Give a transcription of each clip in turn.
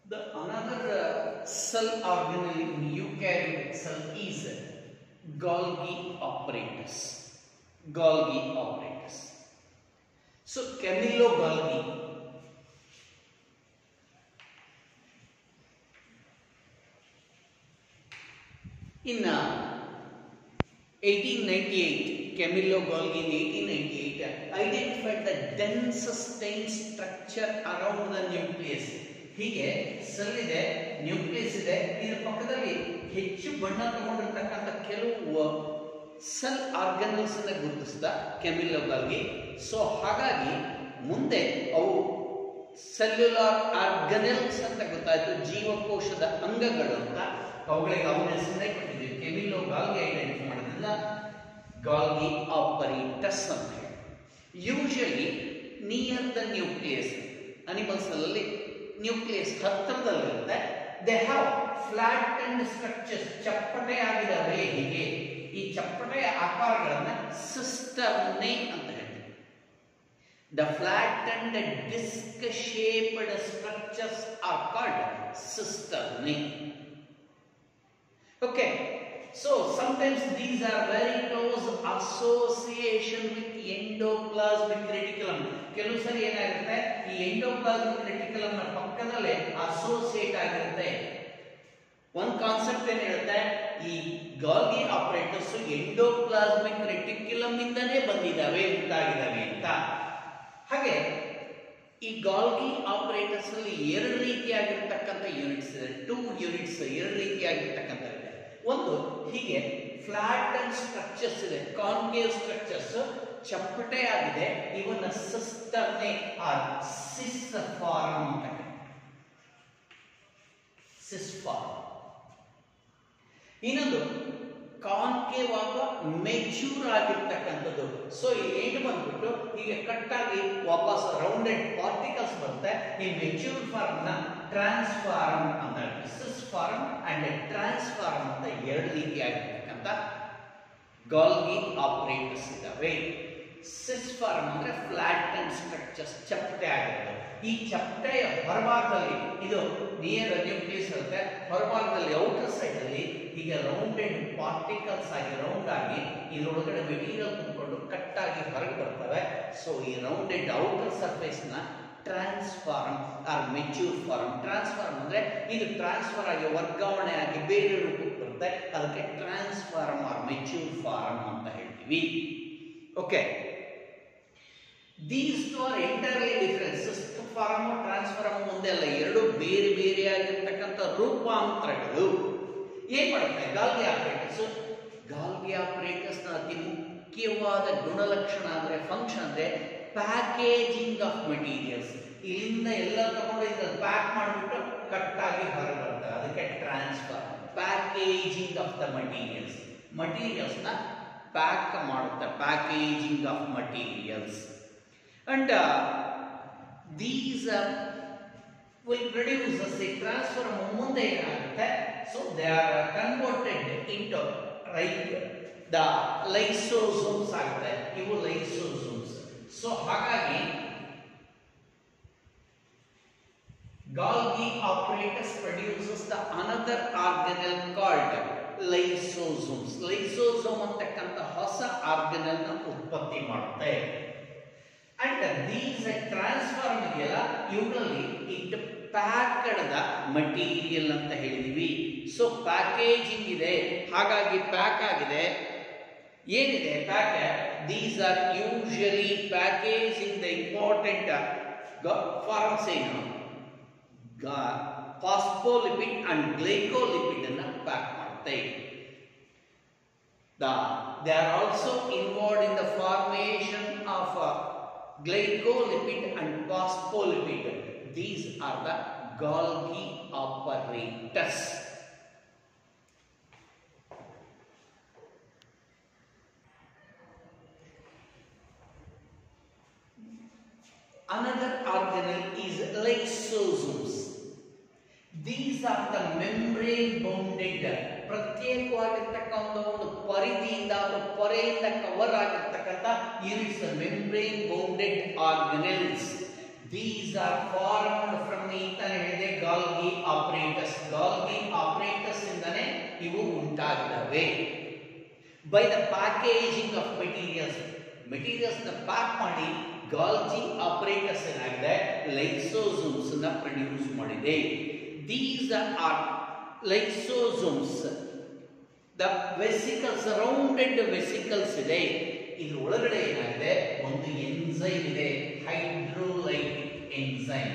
The another uh, cell organelle in eukaryotic cell is Golgi apparatus. Golgi apparatus. So Camillo Golgi in uh, 1898, Camillo Golgi in 1898 identified the dense stain structure around the nucleus. ಹೀಗೆ cell ಇದೆ nucleus ಇದೆ ಇದರ ಪಕ್ಕದಲ್ಲಿ ಹೆಚ್ಚು ಬಣ್ಣ ತಗೊಂಡಿರ್ತಕ್ಕಂಥ ಕೆಲವು cell organelles ಅನ್ನ ಗುರುತಿಸಿದ ಕೆಮಿಲ್ಲೋ ಗಾಲ್ಗಿ ಸೊ ಹಾಗಾಗಿ ಮುಂದೆ ಅವು ಸೆಲ್ಯುಲಾರ್ ಆರ್ಗನೆಲ್ಸ್ ಅಂತ ಗೊತ್ತಾಯ್ತು ಜೀವಕೋಶದ ಅಂಗಗಳು ಅಂತ ಅವುಗಳಿಗೆ ಅವನ ಹೆಸರನ್ನೇ ಕೊಟ್ಟಿದ್ದೀವಿ ಕೆಮಿಲ್ಲೋ ಗಾಲ್ಗಿ ಐಡೆಂಟಿಫೈ ಮಾಡೋದ್ರಿಂದ ಗಾಲ್ಗಿ ಆಪರೇಟಸ್ ಅಂತ ಹೇಳಿ usually near the nucleus animals ಅಲ್ಲಿ ನ್ಯೂಕ್ಲಿಯಸ್ ಹತ್ತಿರದಲ್ಲಿರುತ್ತೆ they have flat and structures ಚಪ್ಪಟೆ ಆಗಿದಾವೆ ಹೀಗೆ ಈ ಚಪ್ಪಟೆಯ ಆಕಾರಗಳನ್ನ ಸಿಸ್ಟರ್ನೆ ಅಂತ ಹೇಳ್ತೀವಿ the flat and disc shaped structures are called cisternae Okay, so sometimes these are very close association with endoplasmic reticulum. ಕೆಲವು ಸರಿ ಏನಾಗುತ್ತೆ ಈ ಎಂಡೋಪ್ಲಾಸ್ಮಿಕ್ ರೆಟಿಕ್ಯುಲಮ್ ನ ಪಕ್ಕದಲ್ಲೇ ಅಸೋಸಿಯೇಟ್ ಆಗಿರುತ್ತೆ ಒಂದು ಕಾನ್ಸೆಪ್ಟ್ ಏನ್ ಹೇಳುತ್ತೆ ಈ ಗಾಲ್ಗಿ ಆಪರೇಟರ್ಸ್ ಎಂಡೋಪ್ಲಾಸ್ಮಿಕ್ ರೆಟಿಕ್ಯುಲಮ್ ಇಂದನೇ ಬಂದಿದ್ದಾವೆ ಉಂಟಾಗಿದ್ದಾವೆ ಅಂತ ಹಾಗೆ ಈ ಗಾಲ್ಗಿ ಆಪರೇಟರ್ಸ್ ಅಲ್ಲಿ ಎರಡು ರೀತಿಯಾಗಿರ್ತಕ್ಕಂಥ ಯೂನಿಟ್ಸ್ ಇದೆ ಟೂ ಯೂನಿಟ್ಸ್ ಎರಡು ರೀತಿಯಾಗಿರ್ತಕ್ಕಂಥ ಇದೆ ಒಂದು ಹೀಗೆ ಫ್ಲಾಟ್ ಅಂಡ್ ಸ್ಟ್ರಕ್ಚರ್ಸ್ ಇದೆ ಕಾನ್ಕೇವ್ ಸ್ಟ್ರಕ್ಚರ್ಸ್ ಚಪ್ಪಟೆ ಆಗಿದೆ ಇವನ್ನ ಸಿಸ್ಟರ್ನೆ ಆರ್ ಸಿಸ್ ಫಾರಂ ಅಂತ ಸಿಸ್ ಫಾರಂ ಇನ್ನೊಂದು ಕಾನ್ಕೇವ್ ಆಗ ಮೆಚ್ಯೂರ್ ಆಗಿರ್ತಕ್ಕಂಥದ್ದು ಸೊ ಇಲ್ಲಿ ಏನು ಬಂದ್ಬಿಟ್ಟು ಹೀಗೆ ಕಟ್ಟಾಗಿ ವಾಪಸ್ ರೌಂಡೆಡ್ ಪಾರ್ಟಿಕಲ್ಸ್ ಬರುತ್ತೆ ಈ ಮೆಚ್ಯೂರ್ ಫಾರ್ಮ್ ನ ಟ್ರಾನ್ಸ್ಫಾರ್ಮ್ ಅಂತ ಸಿಸ್ ಫಾರ್ಮ್ ಅಂಡ್ ಟ್ರಾನ್ಸ್ಫಾರ್ಮ್ ಅಂತ ಎರಡು ರೀತಿಯಾಗಿರ್ತಕ್ಕಂಥ ಗಾಲ್ಗಿ ಆಪರೇಟರ್ಸ್ ಇದಾವೆ ಸಿಸ್ ಫಾರ್ಮ್ ಅಂದ್ರೆ ಫ್ಲಾಟ್ ಅಂಡ್ ಸ್ಟ್ರಕ್ಚರ್ಸ್ ಚಪ್ಪಟೆ ಆಗಿರುತ್ತೆ ಈ ಚಪ್ಪಟೆಯ ಹೊರಭಾಗದಲ್ಲಿ ಇದು ನಿಯರ್ ನ್ಯೂಕ್ಲಿಯಸ್ ಇರುತ್ತೆ ಹೊರಭಾಗದಲ್ಲಿ ಔಟರ್ ಸೈಡ್ ಅಲ್ಲಿ ಈಗ ರೌಂಡೆಡ್ ಪಾರ್ಟಿಕಲ್ಸ್ ಆಗಿ ರೌಂಡ್ ಆಗಿ ಇದರೊಳಗಡೆ ಮೆಟೀರಿಯಲ್ ತುಂಬಿಕೊಂಡು ಕಟ್ಟಾಗಿ ಹೊರಗೆ ಬರ್ತವೆ ಸೊ ಈ ರೌಂಡೆಡ್ ಔಟರ್ ಸರ್ಫೇಸ್ ನ trans form or mature form trans form ಅಂದ್ರೆ ಇದು ಟ್ರಾನ್ಸ್ಫರ್ ಆಗಿ ವರ್ಗಾವಣೆ ಆಗಿ ಬೇರೆ ರೂಪಕ್ಕೆ ಬರುತ್ತೆ ಅದಕ್ಕೆ ಟ್ರಾನ್ಸ್ಫಾರ್ಮ್ ಆರ್ ಮೆಚ್ಯೂರ್ ಫಾರ್ಮ್ ಅಂತ ಹೇಳ್ತೀವಿ okay these two are entirely difference system form trans form ಒಂದೇ ಅಲ್ಲ ಎರಡು ಬೇರೆ ಬೇರೆಯಾಗಿರ್ತಕ್ಕಂಥ ರೂಪಾಂತರಗಳು ಏನ್ ಮಾಡುತ್ತೆ ಗಾಲ್ಗಿ ಆಪರೇಟರ್ಸ್ ಗಾಲ್ಗಿ ಆಪರೇಟರ್ಸ್ ನ ಅತಿ ಮುಖ್ಯವಾದ ಗುಣಲಕ್ಷಣ ಅಂದ್ರೆ ಫಂಕ್ಷನ್ ಅಂದ್ರೆ ಪ್ಯಾಕೇಜಿಂಗ್ ಆಫ್ ಮೆಟೀರಿಯಲ್ಸ್ ಇಲ್ಲಿಂದ ಎಲ್ಲ ತಗೊಂಡು ಇದ್ರಲ್ಲಿ ಪ್ಯಾಕ್ ಮಾಡಿಬಿಟ್ಟು ಕಟ್ಟಾಗಿ ಹೊರಗೆ ಬರ್ತವೆ ಅದಕ್ಕೆ transfer packaging of the materials materials ನ ಪ್ಯಾಕ್ ಮಾಡುತ್ತೆ packaging of materials and these will produce as a transfer ಮುಂದೆ ಏನಾಗುತ್ತೆ so they are converted into right the lysosomes ಆಗುತ್ತೆ ಇವು ಲೈಸೋಸೋಮ್ಸ್ ಸೊ ಹಾಗಾಗಿ Golgi operators produces the another organelle called lysosomes lysosome ಅಂತಕ್ಕಂಥ ಹೊಸ organelle ನ ಉತ್ಪತ್ತಿ ಮಾಡುತ್ತೆ ಅಂಡ್ ದೀಸ್ ಟ್ರಾನ್ಸ್ಫಾರ್ಮ್ ಇದೆಯಲ್ಲ ಇವುಗಳಲ್ಲಿ ಇಟ್ ಪ್ಯಾಕ್ಡ್ ದ ಮಟೀರಿಯಲ್ ಅಂತ ಹೇಳಿದೀವಿ ಸೊ ಪ್ಯಾಕೇಜಿಂಗ್ ಇದೆ ಹಾಗಾಗಿ ಪ್ಯಾಕ್ ಆಗಿದೆ ಏನಿದೆ pack these are usually package in the important forms ಏನು ಫಾಸ್ಫೋಲಿಪಿಡ್ ಅಂಡ್ ಗ್ಲೈಕೋಲಿಪಿಡ್ ಅನ್ನ ಪ್ಯಾಕ್ ಮಾಡುತ್ತೆ The, they are also involved in the formation of uh, glycolipid and phospholipid. These are the Golgi operators. Another organelle is lysosomes. These are the membrane bounded ಪ್ರತ್ಯೇಕವಾಗಿರ್ತಕ್ಕಂಥ ಒಂದು ಪರಿಧಿಯಿಂದ ಅಥವಾ ಪೊರೆಯಿಂದ cover ಆಗಿರ್ತಕ್ಕಂಥ units membrane bounded organelles these are formed from ಈ ತಾನೇ ಹೇಳಿದೆ Golgi apparatus Golgi apparatus ಇಂದನೇ ಇವು ಉಂಟಾಗಿದ್ದಾವೆ by the packaging of materials materials ನ ಪ್ಯಾಕ್ ಮಾಡಿ ಗಾಲ್ಜಿ ಆಪರೇಟರ್ಸ್ ಏನಾಗಿದೆ ಲೈಸೋಸೋಮ್ಸ್ ನ ಪ್ರೊಡ್ಯೂಸ್ ಮಾಡಿದೆ these are lysosomes the vesicles rounded vesicles ಇದೆ ಇದ್ರ ಒಳಗಡೆ ಏನಾಗಿದೆ ಒಂದು ಎನ್ಸೈಮ್ ಇದೆ hydrolytic enzyme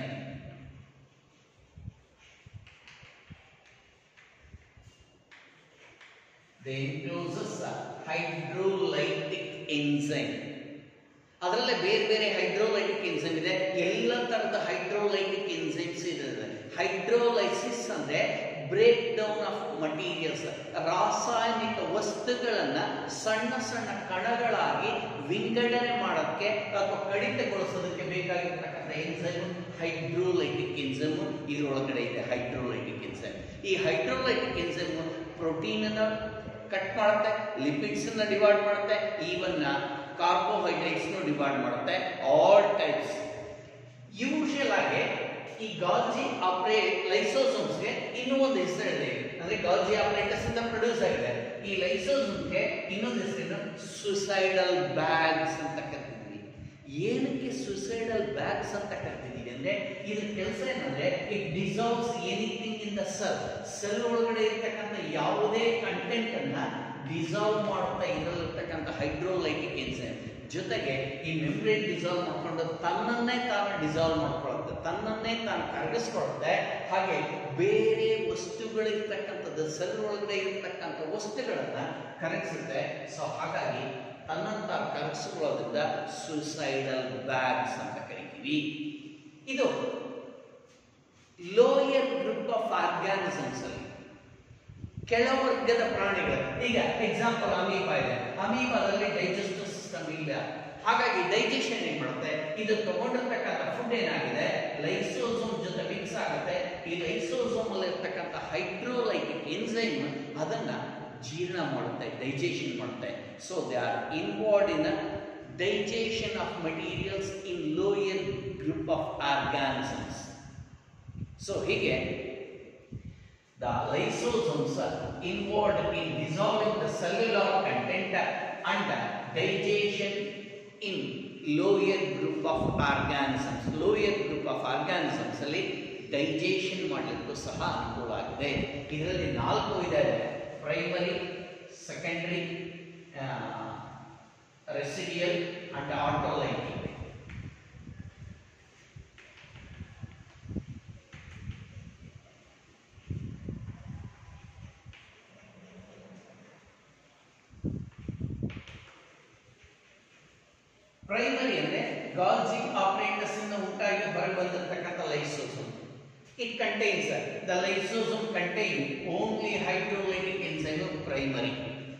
They encloses a hydrolytic enzyme. ಅದರಲ್ಲೇ ಬೇರೆ ಬೇರೆ ಹೈಡ್ರೋಲೈಟಿಕ್ ಎನ್ಸೈಮ್ ಇದೆ ಎಲ್ಲ ತರದ ಹೈಡ್ರೋಲೈಟಿಕ್ ಎನ್ಸೈಮ್ಸ್ ಇದೆ ಹೈಡ್ರೋಲೈಸಿಸ್ ಅಂದ್ರೆ ಬ್ರೇಕ್ ಡೌನ್ ಆಫ್ ಮಟೀರಿಯಲ್ಸ್ ರಾಸಾಯನಿಕ ವಸ್ತುಗಳನ್ನ ಸಣ್ಣ ಸಣ್ಣ ಕಣಗಳಾಗಿ ವಿಂಗಡಣೆ ಮಾಡೋಕ್ಕೆ ಅಥವಾ ಕಡಿತಗೊಳಿಸೋದಕ್ಕೆ ಬೇಕಾಗಿರ್ತಕ್ಕಂಥ ಎನ್ಸೈಮ್ ಹೈಡ್ರೋಲೈಟಿಕ್ ಎನ್ಸೈಮ್ ಇದರೊಳಗಡೆ ಇದೆ ಹೈಡ್ರೋಲೈಟಿಕ್ ಎನ್ಸೈಮ್ ಈ ಹೈಡ್ರೋಲೈಟಿಕ್ ಎನ್ಸೈಮ್ ಪ್ರೋಟೀನ್ ಅನ್ನ ಕಟ್ ಮಾಡುತ್ತೆ ಲಿಪಿಡ್ಸ್ ಅನ್ನ ಡಿವೈಡ್ ಮಾಡುತ್ತೆ ಈವನ್ ಕಾರ್ಬೋಹೈಡ್ರೇಟ್ಸ್ ಡಿವೈಡ್ ಮಾಡುತ್ತೆ ಆಲ್ ಟೈಪ್ಸ್ ಯೂಶುವಲ್ ಆಗಿ ಈ ಗಾಲ್ಜಿ ಆಪ್ರೇ ಲೈಸೋಸೋಮ್ಸ್ಗೆ ಇನ್ನೂ ಒಂದು ಹೆಸರಿದೆ ಅಂದ್ರೆ ಗಾಲ್ಜಿ ಆಪರೇಟರ್ಸ್ ಇಂದ ಪ್ರೊಡ್ಯೂಸ್ ಆಗಿದೆ ಈ ಲೈಸೋಸೋಮ್ಗೆ ಇನ್ನೊಂದು ಹೆಸರೇನು ಸುಸೈಡಲ್ ಬ್ಯಾಗ್ಸ್ ಅಂತ ಕರಿತಿದ್ವಿ ಏನಕ್ಕೆ ಸುಸೈಡಲ್ ಬ್ಯಾಗ್ಸ್ ಅಂತ ಕರಿತಿದೀವಿ ಅಂದ್ರೆ ಇದ್ರ ಕೆಲಸ ಏನಂದ್ರೆ it dissolves anything in the cell cell ಒಳಗಡೆ ಇರ್ತಕ್ಕಂಥ ಯಾವುದೇ ಕಂಟೆಂಟ್ ಅನ್ನ ಡಿಸಾಲ್ವ್ ಮಾಡುತ್ತಾ ಇದರಲ್ಲಿರ್ತಕ್ಕಂಥ ಹೈಡ್ರೋಲೈಟಿಕ್ ಎನ್ಸೈಮ್ ಜೊತೆಗೆ ಈ ಮೆಂಬ್ರೇನ್ ಡಿಸಾಲ್ವ್ ಮಾಡ್ಕೊಂಡು ತನ್ನನ್ನೇ ತಾನು ಡಿಸಾಲ್ವ್ ಮಾಡ್ಕೊಳ್ಳುತ್ತೆ ತನ್ನನ್ನೇ ತಾನು ಕರಗಿಸ್ಕೊಳ್ಳುತ್ತೆ ಹಾಗೆ ಬೇರೆ ವಸ್ತುಗಳಿರ್ತಕ್ಕಂಥದ್ದು ಸೆಲ್ ಒಳಗಡೆ ಇರ್ತಕ್ಕಂಥ ವಸ್ತುಗಳನ್ನ ಕರಗಿಸುತ್ತೆ ಸೊ ಹಾಗಾಗಿ ತನ್ನನ್ನು ತಾನು ಕರಗಿಸ್ಕೊಳ್ಳೋದ್ರಿಂದ ಸುಸೈಡಲ್ ಬ್ಯಾಗ್ಸ್ ಅಂತ ಕರಿತೀವಿ ಇದು ಲೋಯರ್ ಗ್ರೂಪ್ ಆಫ್ ಆರ್ಗ್ಯಾನಿಸಮ್ಸ್ ಅಲ್ಲಿ ಕೆಳವರ್ಗದ ಪ್ರಾಣಿಗಳು ಈಗ ಎಕ್ಸಾಂಪಲ್ ಅಮೀಬಾ ಇದೆ ಅಮೀಬಾದಲ್ಲಿ ಡೈಜೆಸ್ಟಿವ್ ಸಿಸ್ಟಮ್ ಇಲ್ಲ ಹಾಗಾಗಿ ಡೈಜೆಷನ್ ಏನ್ ಮಾಡುತ್ತೆ ಇದು ತಗೊಂಡಿರ್ತಕ್ಕಂಥ ಫುಡ್ ಏನಾಗಿದೆ ಲೈಸೋಸೋಮ್ ಜೊತೆ ಮಿಕ್ಸ್ ಆಗುತ್ತೆ ಈ ಲೈಸೋಸೋಮ್ ಅಲ್ಲಿ ಇರ್ತಕ್ಕಂಥ ಹೈಡ್ರೋಲೈಟಿಕ್ ಎನ್ಸೈಮ್ ಅದನ್ನ ಜೀರ್ಣ ಮಾಡುತ್ತೆ ಡೈಜೆಷನ್ ಮಾಡುತ್ತೆ so they are involved in digestion of materials in lower group of organisms so ಹೀಗೆ the lysosomes are involved in dissolving the cellular content and digestion in lower group of organisms lower group of organisms ಅಲ್ಲಿ digestion ಮಾಡಲಿಕ್ಕೂ ಸಹ ಅನುಕೂಲ ಆಗಿದೆ ಇದರಲ್ಲಿ ನಾಲ್ಕು ಇದೆ primary secondary residual and autolytic primary ಅಂದ್ರೆ ಗಾಲ್ಜಿ ಆಪರೇಟಸ್ ಇಂದ ಉಂಟಾಗಿ ಹೊರಗೆ ಬಂದಿರತಕ್ಕಂಥ lysosome it contains the lysosome contain only hydrolytic enzyme primary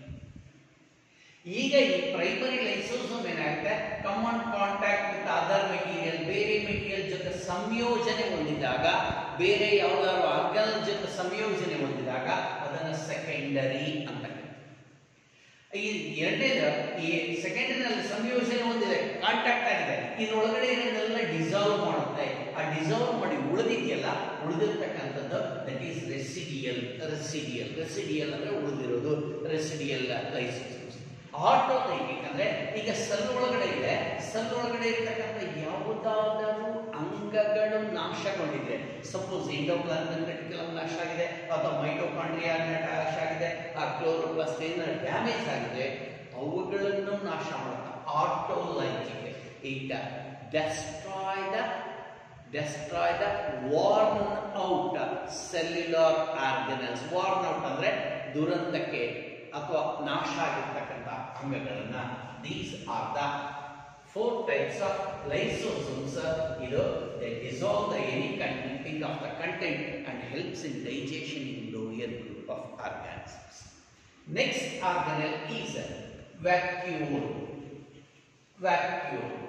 ಈಗ ಈ ಪ್ರೈಮರಿ ಲೈಸೋಸೋಮ್ ಏನಾಗುತ್ತೆ come on contact with other material ಬೇರೆ ಮೆಟೀರಿಯಲ್ ಜೊತೆ ಸಂಯೋಜನೆ ಹೊಂದಿದಾಗ ಬೇರೆ ಯಾವ್ದಾದ್ರು ಆರ್ಗನ್ ಜೊತೆ ಸಂಯೋಜನೆ ಹೊಂದಿದಾಗ ಅದನ್ನ ಸೆಕೆಂಡರಿ ಅಂತ ಈ ಎರಡನೇದು ಈ ಸೆಕೆಂಡರಿನಲ್ಲಿ ಸಂಯೋಜನೆ ಹೊಂದಿದೆ ಕಾಂಟ್ಯಾಕ್ಟ್ ಆಗಿದೆ ಇದರೊಳಗಡೆ ಇರೋದೆಲ್ಲ ಡಿಸಾಲ್ವ್ ಮಾಡುತ್ತೆ ಆ ಡಿಸಾಲ್ವ್ ಮಾಡಿ ಉಳಿದಿದೆಯಲ್ಲ ಉಳಿದಿರ್ತಕ್ಕಂಥದ್ದು that is residual residual residual ಅಂದ್ರೆ ಉಳಿದಿರೋದು ರೆಸಿಡಿಯಲ್ ಲೈಸೆನ್ಸ್ ಆಟೋಲೈಟಿಕ್ ಅಂದ್ರೆ ಈಗ ಸೆಲ್ ಒಳಗಡೆ ಇದೆ ಸೆಲ್ ಒಳಗಡೆ ಇರ್ತಕ್ಕಂಥ ಯಾವುದಾದರೂ ಅಂಗಗಳು ನಾಶಗೊಂಡಿದೆ ಸಪೋಸ್ ಎಂಡೋಪ್ಲಾಸ್ಮಿಕ್ ರೆಟಿಕ್ಯುಲಮ್ ನಾಶ ಆಗಿದೆ ಅಥವಾ ಮೈಟೋಕಾಂಡ್ರಿಯಾ ನಾಶ ಆಗಿದೆ ಆ ಕ್ಲೋರೋಪ್ಲಾಸ್ಟ್ ಏನಾದ್ರು ಡ್ಯಾಮೇಜ್ ಆಗಿದೆ ಅವುಗಳನ್ನು ನಾಶ ಮಾಡುತ್ತೆ autolytic it destroy the destroy the worn out cellular organelles worn out ಅಂದ್ರೆ ದುರಂತಕ್ಕೆ ಅಥವಾ ನಾಶ ಆಗಿರ್ತಕ್ಕಂಥ ಅಂಗಗಳನ್ನ these are the four types of lysosomes ಇದು they dissolve the any contenting of the content and helps in digestion in lower group of organisms next organelle is vacuole vacuole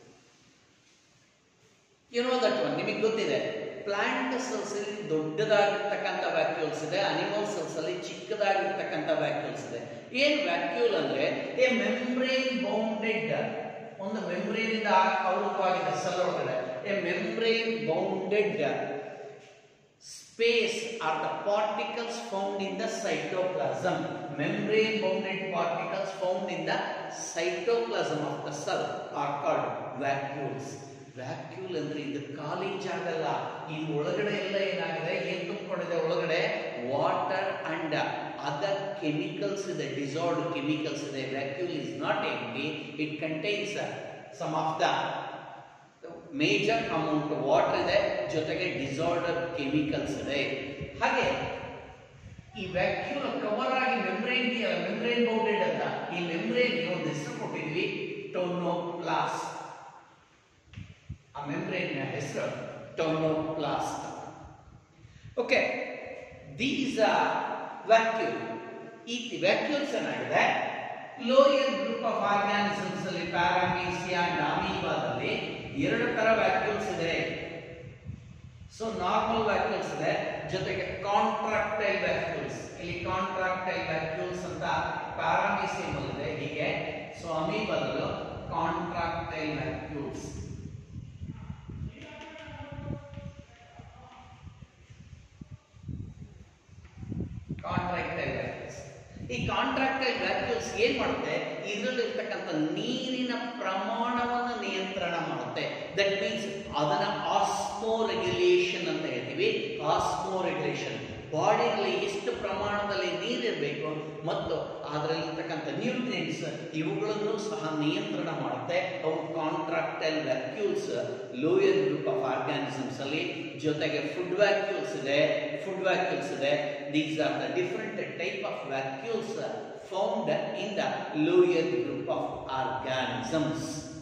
you know that one ನಿಮಗೆ ಗೊತ್ತಿದೆ plant cells ಅಲ್ಲಿ ದೊಡ್ಡದಾಗಿರ್ತಕ್ಕಂಥ vacuoles ಇದೆ animal cells ಅಲ್ಲಿ ಚಿಕ್ಕದಾಗಿರ್ತಕ್ಕಂಥ vacuoles ಇದೆ ಏನ್ vacuole ಅಂದ್ರೆ ಎ ಮೆಂಬ್ರೇನ್ ಬೌಂಡೆಡ್ ಒಂದು ಮೆಂಬ್ರೇನ್ ಇಂದ ಆವೃತವಾಗಿದೆ ಸೆಲ್ ಒಳಗಡೆ a membrane bounded space are the particles found in the cytoplasm membrane bounded particles found in the cytoplasm of the cell are called vacuoles vacuole ಅಂದ್ರೆ ಇದು ಖಾಲಿ ಜಾಗ ಅಲ್ಲ ಈ ಒಳಗಡೆ ಎಲ್ಲ ಏನಾಗಿದೆ ಏನ್ ತುಂಬಿಕೊಂಡಿದೆ ಒಳಗಡೆ ವಾಟರ್ ಅಂಡ್ ಅದರ್ ಕೆಮಿಕಲ್ಸ್ ಇದೆ ಡಿಸಾಲ್ಡ್ ಕೆಮಿಕಲ್ಸ್ ಇದೆ vacuole is not empty it contains some of the major amount water ಇದೆ ಜೊತೆಗೆ ಡಿಸಾರ್ಡರ್ ಕೆಮಿಕಲ್ಸ್ ಇದೆ ಹಾಗೆ ಈ ವ್ಯಾಕ್ಯೂಲ್ ಕವರ್ ಆಗಿ ಮೆಮ್ರೇನ್ ಮೆಮ್ರೇನ್ ಬೌಂಡೆಡ್ ಅಂತ ಈ ಮೆಮ್ರೇನ್ ಒಂದು ಹೆಸರು ಕೊಟ್ಟಿದ್ವಿ ಟೊನೋಪ್ಲಾಸ್ಟ್ ಆ ಮೆಮ್ರೇನ್ ಹೆಸರು ಟೊನೋಪ್ಲಾಸ್ಟ್ ಓಕೆ ದೀಸ್ ವ್ಯಾಕ್ಯೂಲ್ ಈ ವ್ಯಾಕ್ಯೂಲ್ಸ್ ಏನಾಗಿದೆ ಲೋಯರ್ ಗ್ರೂಪ್ ಆಫ್ ಆರ್ಗಾನಿಸಮ್ಸ್ ಅಲ್ಲಿ ಪ್ಯಾರಾಮೀಸಿಯಾ ಅಂಡ್ ಅಮೀಬಾದಲ್ಲಿ ಎರಡು ತರ ವ್ಯಾಕ್ಯೂಲ್ಸ್ ಇದೆ ಸೊ ನಾರ್ಮಲ್ ವ್ಯಾಕ್ಯೂಲ್ಸ್ ಇದೆ ಜೊತೆಗೆ ಕಾಂಟ್ರಾಕ್ಟೈಲ್ ವ್ಯಾಕ್ಯೂಲ್ಸ್ ಇಲ್ಲಿ ಕಾಂಟ್ರಾಕ್ಟೈಲ್ ವ್ಯಾಕ್ಯೂಲ್ಸ್ ಅಂತ ಪ್ಯಾರಾಮೀಸಿಯಂ ಇದೆ ಹೀಗೆ ಸೊ ಅಮೀಬಾದಲ್ಲೂ ಕಾಂಟ್ರಾಕ್ಟೈಲ್ ವ್ಯಾಕ್ಯೂಲ್ಸ್ ಕಾಂಟ್ರಾಕ್ಟೈಲ್ ವ್ಯಾಕ್ಯೂಲ್ಸ್ ಈ ಕಾಂಟ್ರಾಕ್ಟೈಲ್ ವ್ಯಾಕ್ಯೂಲ್ಸ್ ಏನ್ ಮಾಡುತ್ತೆ ಇದರಲ್ಲಿರ್ತಕ್ಕಂಥ ನೀರಿನ ಪ್ರಮಾಣವನ್ನು ನಿಯಂತ್ರಣ ಮಾಡುತ್ತೆ ದಟ್ ಮೀನ್ಸ್ ಅದನ್ನ ಆಸ್ಮೋ ರೆಗ್ಯುಲೇಷನ್ ಅಂತ ಹೇಳ್ತೀವಿ ಆಸ್ಮೋ ರೆಗ್ಯುಲೇಷನ್ ಬಾಡಿಯಲ್ಲಿ ಎಷ್ಟು ಪ್ರಮಾಣದಲ್ಲಿ ನೀರಿರಬೇಕು ಮತ್ತು ಅದರಲ್ಲಿರ್ತಕ್ಕಂಥ ನ್ಯೂಟ್ರಿಯೆಂಟ್ಸ್ ಇವುಗಳನ್ನು ಸಹ ನಿಯಂತ್ರಣ ಮಾಡುತ್ತೆ ಅವು contractile vacuoles lower group of organisms ಅಲ್ಲಿ ಜೊತೆಗೆ ಫುಡ್ ವ್ಯಾಕ್ಯೂಲ್ಸ್ ಇದೆ ಫುಡ್ ವ್ಯಾಕ್ಯೂಲ್ಸ್ ಇದೆ these are the different type of vacuoles found in the lower group of organisms